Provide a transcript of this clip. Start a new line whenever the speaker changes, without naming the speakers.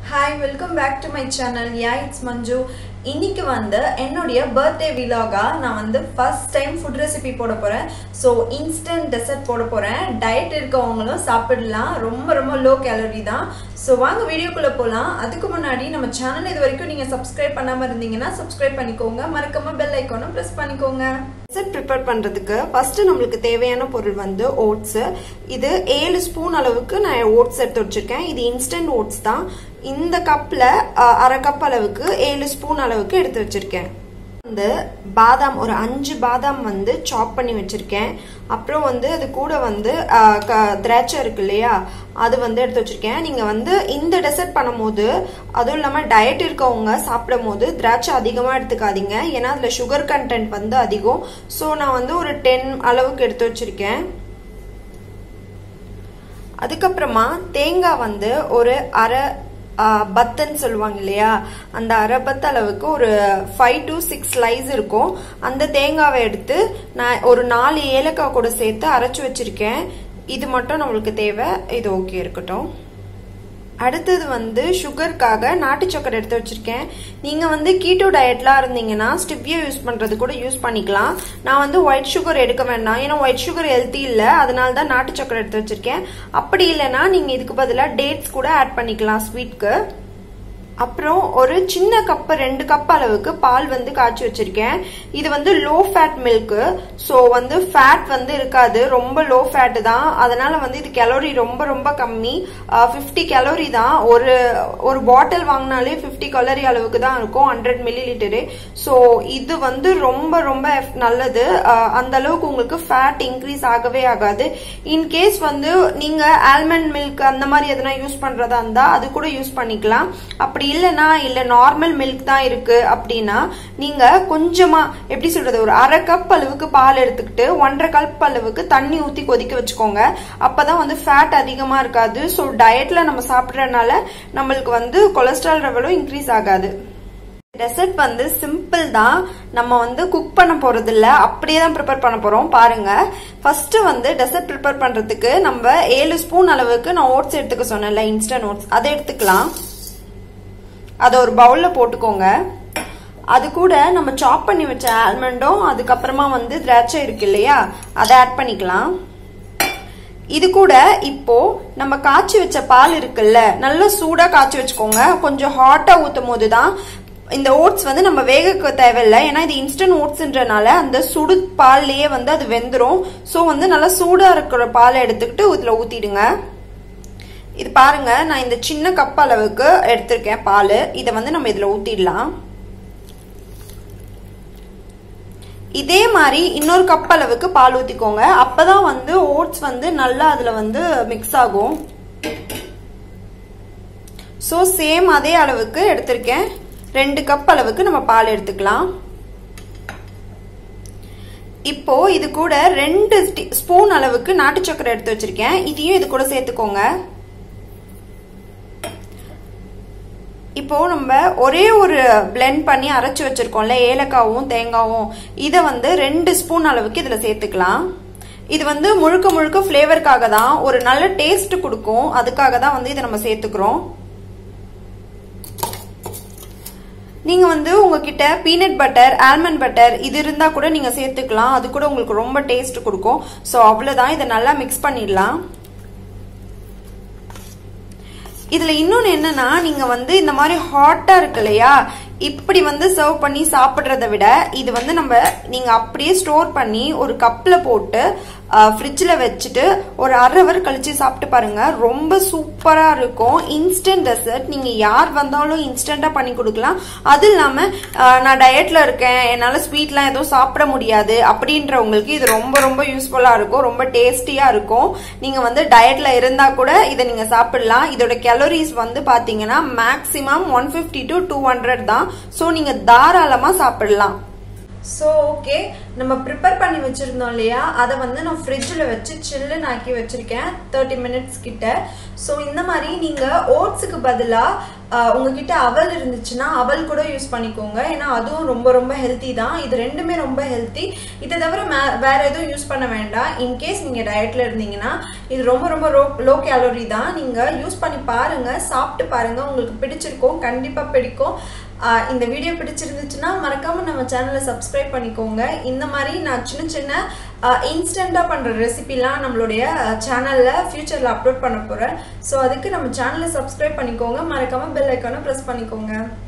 hi welcome back to my channel yeah it's Manju இன்னைக்கு வந்து என்னுடைய பர்த்டே விலாகா நான் வந்து ஃபர்ஸ்ட் டைம் ஃபுட் ரெசிபி போட போகிறேன் ஸோ இன்ஸ்டன்ட் டெசர்ட் போட போகிறேன் டயட் இருக்கவங்களும் சாப்பிடலாம் ரொம்ப ரொம்ப லோ கேலரி தான் ஸோ வாங்க வீடியோக்குள்ளே போகலாம் அதுக்கு முன்னாடி நம்ம சேனல் இது வரைக்கும் நீங்கள் சப்ஸ்கிரைப் பண்ணாமல் இருந்தீங்கன்னா சப்ஸ்கிரைப் பண்ணிக்கோங்க மறக்காம பெல் ஐக்கானும் ப்ரெஸ் பண்ணிக்கோங்க டெசர்ட் ப்ரிப்பேர் பண்ணுறதுக்கு ஃபஸ்ட்டு நம்மளுக்கு தேவையான பொருள் வந்து ஓட்ஸு இது ஏழு ஸ்பூன் அளவுக்கு நான் ஓட்ஸ் எடுத்து வச்சுருக்கேன் இது இன்ஸ்டன்ட் ஓட்ஸ் தான் இந்த கப்பில் அரை கப் அளவுக்கு ஏழு ஸ்பூன் அளவுக்கு எடுத்து வச்சுருக்கேன் வந்து பாதாம் ஒரு அஞ்சு பாதாம் வந்து சாப் பண்ணி வச்சுருக்கேன் அப்புறம் வந்து அது கூட வந்து திராட்சை இருக்கு இல்லையா அது வந்து எடுத்து வச்சிருக்கேன் நீங்கள் வந்து இந்த டெசர்ட் பண்ணும்போது அதுவும் இல்லாமல் டயட் இருக்கவங்க சாப்பிடும் போது திராட்சை அதிகமாக எடுத்துக்காதீங்க ஏன்னா அதில் சுகர் கண்டென்ட் வந்து அதிகம் ஸோ நான் வந்து ஒரு டென் அளவுக்கு எடுத்து வச்சிருக்கேன் அதுக்கப்புறமா தேங்காய் வந்து ஒரு அரை பத்துன்னு சொல்லுவாங்க இல்லையா அந்த அரை பத்து அளவுக்கு ஒரு ஃபைவ் டு சிக்ஸ் ஸ்லைஸ் இருக்கும் அந்த தேங்காவை எடுத்து நான் ஒரு நாலு ஏலக்காய் கூட சேர்த்து அரைச்சி வச்சிருக்கேன் இது மட்டும் நம்மளுக்கு தேவை இது ஓகே இருக்கட்டும் அடுத்தது வந்து சுகருக்காக நாட்டு சக்கரை எடுத்து வச்சிருக்கேன் நீங்கள் வந்து கீட்டோ டயட்லாம் இருந்தீங்கன்னா ஸ்டிப்பியோ யூஸ் பண்ணுறது கூட யூஸ் பண்ணிக்கலாம் நான் வந்து ஒயிட் சுகர் எடுக்க வேண்டாம் ஏன்னா ஒயிட் சுகர் ஹெல்த்தி இல்லை அதனால தான் நாட்டு சக்கரை எடுத்து வச்சிருக்கேன் அப்படி இல்லைன்னா நீங்கள் இதுக்கு பதிலாக டேட்ஸ் கூட ஆட் பண்ணிக்கலாம் ஸ்வீட்க்கு அப்புறம் ஒரு சின்ன கப்பு ரெண்டு கப் அளவுக்கு பால் வந்து காய்ச்சி வச்சிருக்கேன் இது வந்து லோ ஃபேட் மில்க்கு ஸோ வந்து ஃபேட் வந்து இருக்காது ரொம்ப லோ ஃபேட் தான் அதனால வந்து இது கலோரி ரொம்ப ரொம்ப கம்மி ஃபிஃப்டி கலோரி தான் ஒரு ஒரு பாட்டில் வாங்கினாலே ஃபிஃப்டி கலோரி அளவுக்கு தான் இருக்கும் ஹண்ட்ரட் மில்லி லிட்டரு ஸோ இது வந்து ரொம்ப ரொம்ப நல்லது அந்த அளவுக்கு உங்களுக்கு ஃபேட் இன்க்ரீஸ் ஆகவே ஆகாது இன்கேஸ் வந்து நீங்க ஆல்மண்ட் மில்க் அந்த மாதிரி எதனா யூஸ் பண்றதா இருந்தா அது கூட யூஸ் பண்ணிக்கலாம் அப்படி இல்லைன்னா இல்ல நார்மல் மில்க் தான் இருக்கு அப்படின்னா நீங்க கொஞ்சமா எப்படி சொல்றது ஒரு அரை கப் அளவுக்கு பால் எடுத்துக்கிட்டு ஒன்றரை கப் அளவுக்கு தண்ணி ஊத்தி கொதிக்க வச்சுக்கோங்க அப்பதான் வந்து ஃபேட் அதிகமா இருக்காது ஸோ டயட்ல நம்ம சாப்பிட்றதுனால நம்மளுக்கு வந்து கொலஸ்ட்ரால் லெவலும் இன்க்ரீஸ் ஆகாது டெசர்ட் வந்து சிம்பிள் தான் நம்ம வந்து குக் பண்ண போறது இல்ல அப்படியே தான் ப்ரிப்பேர் பண்ண போறோம் பாருங்க ஃபர்ஸ்ட் வந்து டெசர்ட் ப்ரிப்பேர் பண்றதுக்கு நம்ம ஏழு ஸ்பூன் அளவுக்கு நான் ஓட்ஸ் எடுத்துக்க சொன்னேன்ல இன்ஸ்டன்ட் ஓட்ஸ் அதை எடுத்துக்கலாம் அதை ஒரு பவுல்ல போட்டுக்கோங்க அது கூட நம்ம சாப் பண்ணி வச்ச ஆல்மண்டும் அதுக்கப்புறமா வந்து திராட்சை இருக்கு இல்லையா அதை ஆட் பண்ணிக்கலாம் இது கூட இப்போ நம்ம காய்ச்சி வச்ச பால் இருக்குல்ல நல்லா சூடா காய்ச்சி வச்சுக்கோங்க கொஞ்சம் ஹாட்டா ஊத்தும் போது தான் இந்த ஓட்ஸ் வந்து நம்ம வேக தேவையில்லை ஏன்னா இது இன்ஸ்டன்ட் ஓட்ஸ்ன்றனால அந்த சுடு பால்லையே வந்து அது வெந்துடும் ஸோ வந்து நல்லா சூடா இருக்கிற பாலை எடுத்துக்கிட்டு இதுல ஊத்திடுங்க இது பாருங்க நான் இந்த சின்ன கப் அளவுக்கு எடுத்திருக்கேன் பால் இதை வந்து நம்ம இதில் ஊற்றிடலாம் இதே மாதிரி இன்னொரு கப் அளவுக்கு பால் ஊற்றிக்கோங்க அப்பதான் வந்து ஓட்ஸ் வந்து நல்லா அதில் வந்து மிக்ஸ் ஆகும் ஸோ சேம் அதே அளவுக்கு எடுத்திருக்கேன் ரெண்டு கப் அளவுக்கு நம்ம பால் எடுத்துக்கலாம் இப்போ இது கூட ரெண்டு ஸ்பூன் அளவுக்கு நாட்டு சக்கரை எடுத்து வச்சிருக்கேன் இதையும் இது கூட சேர்த்துக்கோங்க இப்போ நம்ம ஒரே ஒரு பிளெண்ட் பண்ணி அரைச்சி வச்சிருக்கோம்ல ஏலக்காவும் தேங்காவும் இதை வந்து ரெண்டு ஸ்பூன் அளவுக்கு இதில் சேர்த்துக்கலாம் இது வந்து முழுக்க முழுக்க ஃப்ளேவருக்காக தான் ஒரு நல்ல டேஸ்ட் கொடுக்கும் அதுக்காக தான் வந்து இதை நம்ம சேர்த்துக்கிறோம் நீங்க வந்து உங்ககிட்ட பீனட் பட்டர் ஆல்மண்ட் பட்டர் இது இருந்தா கூட நீங்க சேர்த்துக்கலாம் அது கூட உங்களுக்கு ரொம்ப டேஸ்ட் கொடுக்கும் ஸோ அவ்வளவுதான் இதை நல்லா மிக்ஸ் பண்ணிடலாம் இதுல இன்னொன்னு என்னன்னா நீங்க வந்து இந்த மாதிரி ஹாட்டா இருக்கு இல்லையா இப்படி வந்து சர்வ் பண்ணி சாப்பிட்றத விட இது வந்து நம்ம நீங்க அப்படியே ஸ்டோர் பண்ணி ஒரு கப்ல போட்டு ஃப்ரிட்ஜில் வச்சுட்டு ஒரு அரை ஹவர் கழிச்சு சாப்பிட்டு பாருங்க ரொம்ப சூப்பராக இருக்கும் இன்ஸ்டன்ட் டெசர்ட் நீங்கள் யார் வந்தாலும் இன்ஸ்டண்ட்டாக பண்ணி கொடுக்கலாம் அது இல்லாமல் நான் டயட்டில் இருக்கேன் என்னால் ஸ்வீட்லாம் எதுவும் சாப்பிட முடியாது அப்படின்றவங்களுக்கு இது ரொம்ப ரொம்ப யூஸ்ஃபுல்லாக இருக்கும் ரொம்ப டேஸ்டியாக இருக்கும் நீங்கள் வந்து டயட்டில் இருந்தால் கூட இதை நீங்கள் சாப்பிடலாம் இதோட கேலரிஸ் வந்து பார்த்தீங்கன்னா maximum one fifty to two hundred தான் ஸோ நீங்கள் தாராளமாக சாப்பிடலாம் ஸோ ஓகே நம்ம ப்ரிப்பேர் பண்ணி வச்சுருந்தோம் இல்லையா அதை வந்து நான் ஃப்ரிட்ஜில் வச்சு சில்லுன்னு ஆக்கி வச்சுருக்கேன் தேர்ட்டி மினிட்ஸ் கிட்ட ஸோ இந்த மாதிரி நீங்கள் ஓட்ஸுக்கு பதிலாக உங்ககிட்ட அவல் இருந்துச்சுன்னா அவல் கூட யூஸ் பண்ணிக்கோங்க ஏன்னா அதுவும் ரொம்ப ரொம்ப ஹெல்த்தி தான் இது ரெண்டுமே ரொம்ப ஹெல்த்தி இதை தவிர மே வேற எதுவும் யூஸ் பண்ண வேண்டாம் இன்கேஸ் நீங்கள் டயட்டில் இருந்தீங்கன்னா இது ரொம்ப ரொம்ப லோ லோ கேலரி தான் நீங்கள் யூஸ் பண்ணி பாருங்கள் சாப்பிட்டு பாருங்கள் உங்களுக்கு பிடிச்சிருக்கும் கண்டிப்பாக பிடிக்கும் இந்த வீடியோ பிடிச்சிருந்துச்சுன்னா மறக்காமல் நம்ம சேனலை சப்ஸ்கிரைப் பண்ணிக்கோங்க இந்த மாதிரி நான் சின்ன சின்ன இன்ஸ்டண்ட்டாக பண்ணுற ரெசிபிலாம் நம்மளுடைய சேனலில் ஃப்யூச்சரில் அப்லோட் பண்ண போகிறேன் ஸோ அதுக்கு நம்ம சேனலை சப்ஸ்கிரைப் பண்ணிக்கோங்க மறக்காமல் பெல் ஐக்கானை ப்ரெஸ் பண்ணிக்கோங்க